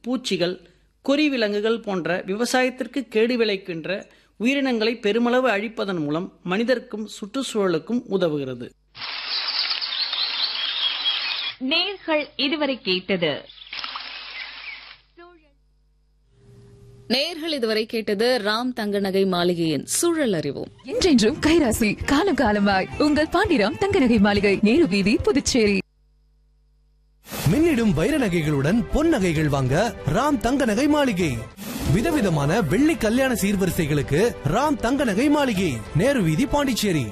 பூச்சிகள் கொறி விலங்குகள் போன்ற விவசாயத்திற்கு கேடு விளைக்கின்ற உயிரினங்களை பெருமளவு அழிப்பதன் மூலம் மனிதருக்கும் சுற்றுச்சூழலுக்கும் உதவுகிறது நேர்கள் இதுவரை கேட்டது நேர்கள் இதுவரை கேட்டது ராம் தங்க நகை மாளிகையின் சூழல் அறிவோம் என்றென்றும் கைராசி காலம் காலமாய் உங்கள் பாண்டிராம் தங்க நகை மாளிகை நேரு வீதி புதுச்சேரி மின்னிடும் வைர நகைகளுடன் பொன் நகைகள் வாங்க ராம் தங்க நகை மாளிகை விதவிதமான வெள்ளி கல்யாண சீர்வரிசைகளுக்கு ராம் தங்க நகை மாளிகை நேரு வீதி பாண்டிச்சேரி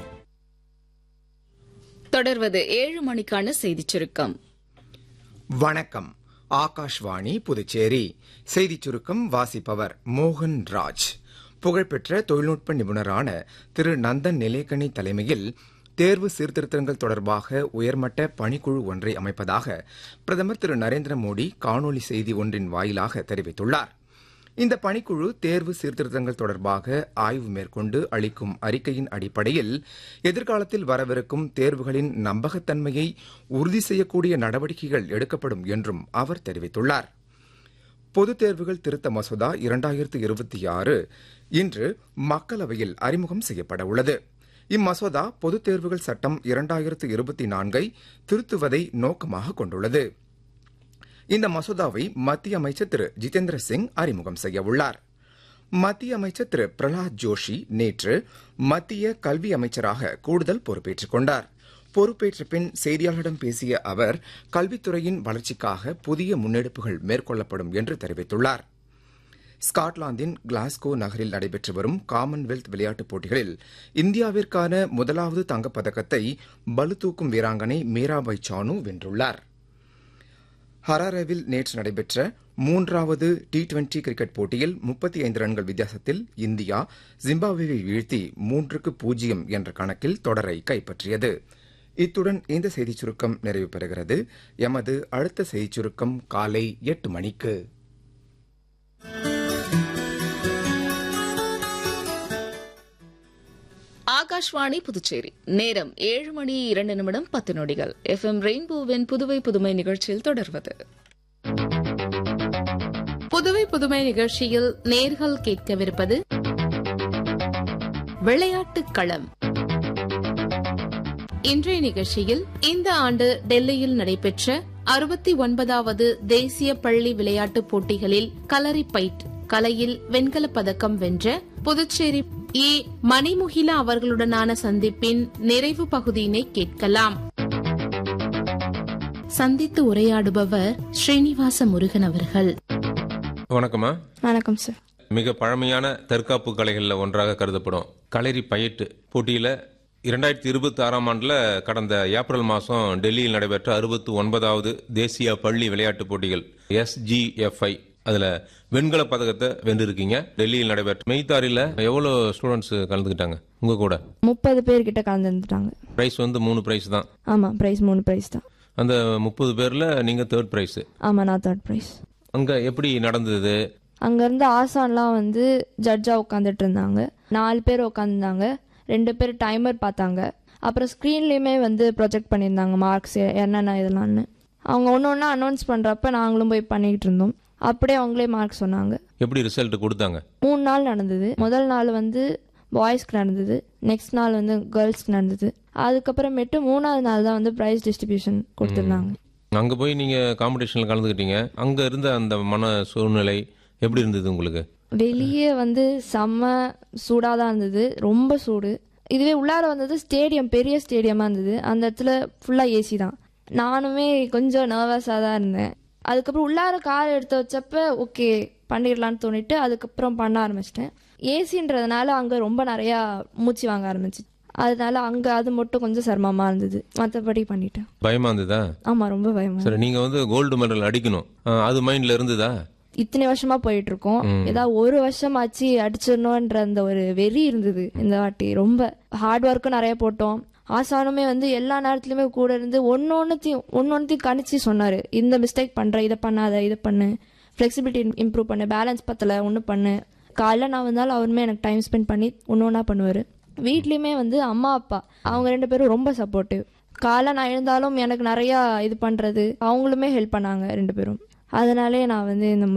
தொடர்வது ஏழு மணிக்கான செய்திச் சுருக்கம் வணக்கம் ஆகாஷ்வாணி புதுச்சேரி செய்திச் சுருக்கம் வாசிப்பவர் மோகன் ராஜ் புகழ்பெற்ற தொழில்நுட்ப நிபுணரான திரு நந்தன் நிலேகனி தலைமையில் தேர்வு சீர்திருத்தங்கள் தொடர்பாக உயர்மட்ட பணிக்குழு ஒன்றை அமைப்பதாக பிரதமர் திரு நரேந்திர மோடி காணொலி செய்தி ஒன்றின் வாயிலாக தெரிவித்துள்ளார் இந்த பணிக்குழு தேர்வு சீர்திருத்தங்கள் தொடர்பாக ஆய்வு மேற்கொண்டு அளிக்கும் அறிக்கையின் அடிப்படையில் எதிர்காலத்தில் வரவிருக்கும் தேர்வுகளின் நம்பகத்தன்மையை உறுதி செய்யக்கூடிய நடவடிக்கைகள் எடுக்கப்படும் என்றும் அவர் தெரிவித்துள்ளார் பொதுத் தேர்வுகள் திருத்த மசோதா இரண்டாயிரத்து இருபத்தி ஆறு இன்று மக்களவையில் அறிமுகம் செய்யப்பட உள்ளது இம்மசோதா பொதுத் தேர்வுகள் சட்டம் இரண்டாயிரத்து இருபத்தி நான்கை திருத்துவதை நோக்கமாக கொண்டுள்ளது இந்த மசோதாவை மத்திய அமைச்சர் திரு ஜிதேந்திர சிங் அறிமுகம் செய்ய உள்ளார் மத்திய அமைச்சர் திரு பிரகலாத் ஜோஷி நேற்று மத்திய கல்வி அமைச்சராக கூடுதல் பொறுப்பேற்றுக் கொண்டார் பொறுப்பேற்ற பின் செய்தியாளர்களிடம் பேசிய அவர் கல்வித்துறையின் வளர்ச்சிக்காக புதிய முன்னெடுப்புகள் மேற்கொள்ளப்படும் என்று தெரிவித்துள்ளார் ஸ்காட்லாந்தின் கிளாஸ்கோ நகரில் நடைபெற்று வரும் காமன்வெல்த் விளையாட்டுப் போட்டிகளில் இந்தியாவிற்கான முதலாவது தங்கப்பதக்கத்தை பளுதூக்கும் வீராங்கனை மீராபாய் சானு வென்றுள்ளார் ஹராரேவில் நேற்று நடைபெற்ற மூன்றாவது டி டுவெண்டி கிரிக்கெட் போட்டியில் முப்பத்தி ஐந்து ரன்கள் வித்தியாசத்தில் இந்தியா ஜிம்பாப்வேவை வீழ்த்தி மூன்றுக்கு பூஜ்ஜியம் என்ற கணக்கில் தொடரை கைப்பற்றியது இத்துடன் இந்த செய்திச் சுருக்கம் நிறைவு பெறுகிறது எமது அடுத்த செய்திச் சுருக்கம் காலை எட்டு மணிக்கு ஆகாஷ்வாணி புதுச்சேரி நேரம் ஏழு மணி இரண்டு நிமிடம் பத்து நொடிகள் எஃப் எம் ரெயின்போவின் புதுவை புதுமை நிகழ்ச்சியில் தொடர்வது புதுவை புதுமை நிகழ்ச்சியில் நேர்கள் கேட்கவிருப்பது விளையாட்டுக் களம் இன்றைய நிகழ்ச்சியில் இந்த ஆண்டு டெல்லியில் நடைபெற்ற அறுபத்தி ஒன்பதாவது தேசிய பள்ளி விளையாட்டுப் போட்டிகளில் கலரி பைட் கலையில் வெண்கலப் பதக்கம் வென்ற புதுச்சேரி ஏ மணிமுகிலா அவர்களுடனான சந்திப்பின் நிறைவு பகுதியினை கேட்கலாம் சந்தித்து உரையாடுபவர் ஸ்ரீனிவாச முருகன் அவர்கள் வணக்கம்மா வணக்கம் சார் மிக பழமையான தற்காப்பு கலைகளில் ஒன்றாக கருதப்படும் களரி பயிட்டு போட்டியில் இரண்டாயிரத்தி இருபத்தி ஆறாம் ஆண்டில் கடந்த ஏப்ரல் மாதம் டெல்லியில் நடைபெற்ற அறுபத்தி ஒன்பதாவது தேசிய பள்ளி விளையாட்டுப் போட்டிகள் எஸ்ஜிஎஃப்ஐ அதில் வெண்கல பதக்கத்தை வென்றிருக்கீங்க டெல்லியில் நடைபெற்ற மெய்தாரியில் எவ்வளோ ஸ்டூடெண்ட்ஸ் கலந்துக்கிட்டாங்க உங்கள் கூட முப்பது பேர்கிட்ட கலந்துட்டாங்க ப்ரைஸ் வந்து மூணு ப்ரைஸ் தான் ஆமாம் ப்ரைஸ் மூணு ப்ரைஸ் தான் அந்த முப்பது பேரில் நீங்கள் தேர்ட் ப்ரைஸு ஆமாம் நான் தேர்ட் ப்ரைஸ் அங்கே எப்படி நடந்தது அங்கேருந்து ஆசான்லாம் வந்து ஜட்ஜாக உட்காந்துட்டு இருந்தாங்க நாலு பேர் உட்காந்துருந்தாங்க ரெண்டு பேர் டைமர் பார்த்தாங்க அப்புறம் ஸ்க்ரீன்லேயுமே வந்து ப்ரொஜெக்ட் பண்ணியிருந்தாங்க மார்க்ஸ் என்னென்ன இதெல்லாம்னு அவங்க ஒன்று ஒன்றா அனௌன்ஸ் பண்ணுறப்ப நாங்களும் போய் பண்ணிக்கிட்டு இருந்தோம் அப்படியே அவங்களே மார்க் சொன்னாங்க எப்படி ரிசல்ட் கொடுத்தாங்க மூணு நாள் நடந்தது முதல் நாள் வந்து பாய்ஸ்க்கு நடந்தது நெக்ஸ்ட் நாள் வந்து கேர்ள்ஸ்க்கு நடந்தது அதுக்கப்புறமேட்டு மூணாவது நாள் தான் வந்து ப்ரைஸ் டிஸ்ட்ரிபியூஷன் கொடுத்துருந்தாங்க அங்கே போய் நீங்கள் காம்படிஷனில் கலந்துக்கிட்டீங்க அங்கே இருந்த அந்த மன சூழ்நிலை எப்படி இருந்தது உங்களுக்கு வெளியே வந்து செம்ம சூடாக தான் இருந்தது ரொம்ப சூடு இதுவே உள்ளார வந்தது ஸ்டேடியம் பெரிய ஸ்டேடியமாக இருந்தது அந்த இடத்துல ஃபுல்லாக ஏசி தான் நானுமே கொஞ்சம் நர்வஸாக தான் இருந்தேன் அதுக்கப்புறம் உள்ளார கார் எடுத்து வச்சப்ப ஓகே பண்ணிடலான்னு தோணிட்டு அதுக்கப்புறம் பண்ண ஆரம்பிச்சிட்டேன் ஏசின்றதுனால அங்கே ரொம்ப நிறையா மூச்சு வாங்க ஆரம்பிச்சு அதனால அங்கே அது மட்டும் கொஞ்சம் சிரமமாக இருந்தது மற்றபடி பண்ணிட்டேன் பயமா இருந்ததா ஆமாம் ரொம்ப பயமா சரி நீங்க வந்து கோல்டு மெடல் அடிக்கணும் அஹ், அது மைண்ட்ல இருந்ததா இத்தனை வருஷமா போயிட்டு இருக்கோம் ஏதாவது ஒரு வருஷமாச்சு அடிச்சிடணும்ன்ற அந்த ஒரு வெறி இருந்தது இந்த வாட்டி ரொம்ப ஹார்ட் ஒர்க்கும் நிறைய போட்டோம் ஆசானுமே வந்து எல்லா நேரத்துலயுமே கூட இருந்து ஒன்னு ஒன்னுத்தையும் ஒன்னு ஒன்னுத்தையும் கணிச்சு சொன்னாரு இந்த மிஸ்டேக் பண்ற இதை பண்ணாத இதை பண்ணு ஃபிளெக்சிபிலிட்டி இம்ப்ரூவ் பண்ணு பேலன்ஸ் பத்தல ஒன்று பண்ணு காலைல நான் வந்தாலும் அவருமே எனக்கு டைம் ஸ்பெண்ட் பண்ணி ஒன்று ஒன்றா பண்ணுவார் வீட்லேயுமே வந்து அம்மா அப்பா அவங்க ரெண்டு பேரும் ரொம்ப சப்போர்ட்டிவ் காலை நான் எழுந்தாலும் எனக்கு நிறையா இது பண்ணுறது அவங்களுமே ஹெல்ப் பண்ணாங்க ரெண்டு பேரும் அதனாலே நான் வந்து இந்த